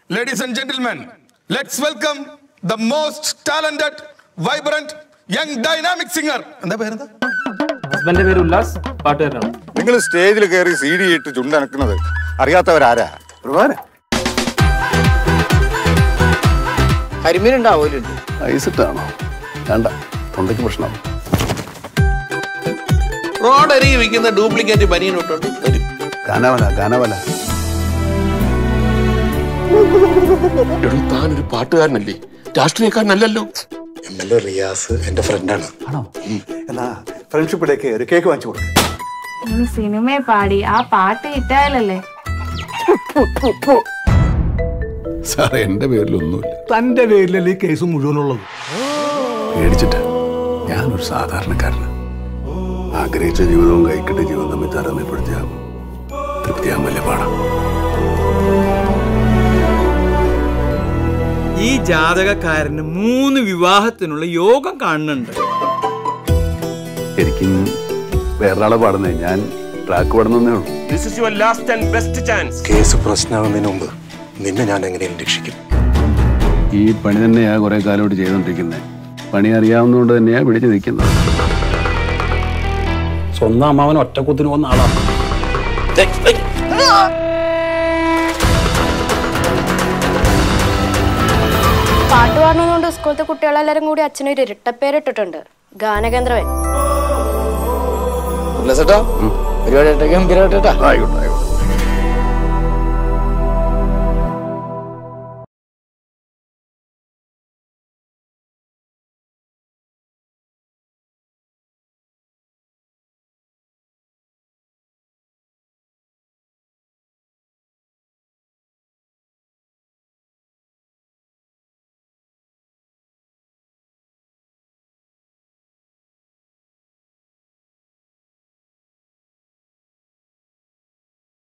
Ladies and gentlemen, let's welcome the most talented, vibrant, young, dynamic singer. എന്താ പേരെന്താ ഹസ്ബൻഡിന്റെ പേര് ഉല്ലാസ് പാട്ടുകാരനാണ് നിങ്ങൾ സ്റ്റേജിൽ കയറി സി ഡി ഇട്ട് ചുണ്ടനക്കുന്നത് അറിയാത്തവരാരാ ഒരുപാട് കരിമീനുണ്ടാവൂലുണ്ട് ഐസിട്ടാണോ വേണ്ട തൊണ്ടയ്ക്ക് പ്രശ്നം റോഡരികി വിൽക്കുന്ന ഡ്യൂപ്ലിക്കേറ്റ് ബനിയൻ ഇട്ടോണ്ട് വരും കനവല കനവല എടോ താനൊരു പാട്ടുകാരനല്ലേ രാഷ്ട്രീയക്കാരനല്ലല്ലോ എം എൽ എ റിയാസ് എന്റെ ഫ്രണ്ടാണ് ആണോ എന്നാ ഫ്രണ്ട്ഷിപ്പ് ഡേക്ക് ഒരു കേക്ക് വാങ്ങിച്ചു കൊടുക്കും ഇനി സിനിമയെ പാടി ആ പാട്ട് കിട്ടായാലല്ലേ സാറേ എന്റെ പേരിലൊന്നുമില്ല തന്റെ പേരിലല്ലേ ഈ കേസ് മുഴുവനുള്ളത് പേടിച്ചിട്ട് ഞാനൊരു സാധാരണക്കാരന് ആഗ്രഹിച്ച ജീവിതവും കൈക്കിട്ട ജീവിതം തമ്മിൽ താരതമ്യപ്പെടുത്തിയ തൃപ്തിയാൻ വലിയ പാടാം ഈ ജാതകക്കാരന് മൂന്ന് വിവാഹത്തിനുള്ള യോഗം കാണുന്നുണ്ട് ശരിക്കും വേറൊരാളെ പാടുന്നേ ഞാൻ ട്രാക്ക് പാടുന്നേ ഉള്ളൂ this is your last and best chance case പ്രശ്നമാകുന്നതിന് മുമ്പ് നിന്നെ ഞാൻ എങ്ങനെയും രക്ഷിക്കും ഈ പണി തന്നെയാ കുറെ കാലമായിട്ട് ചെയ്തോണ്ടിരിക്കുന്നത് പണി അറിയാവുന്നതുകൊണ്ട് തന്നെയാ പിടിച്ചു നിൽക്കുന്നത് സ്വന്തം അമ്മാവൻ ഒറ്റക്കുത്തിന് വന്ന ആളാ പാട്ട് പാടുന്നതുകൊണ്ട് സ്കൂളത്തെ കുട്ടികളെല്ലാരും കൂടി അച്ഛനൊരു ഇരട്ടപ്പേരിട്ടിട്ടുണ്ട് ഗാനകേന്ദ്രവൻ ഉല്ലാസേട്ടാ പരിപാടി ഗംഭീരമായിട്ടാ ആയിക്കോട്ടെ ആയിക്കോട്ടെ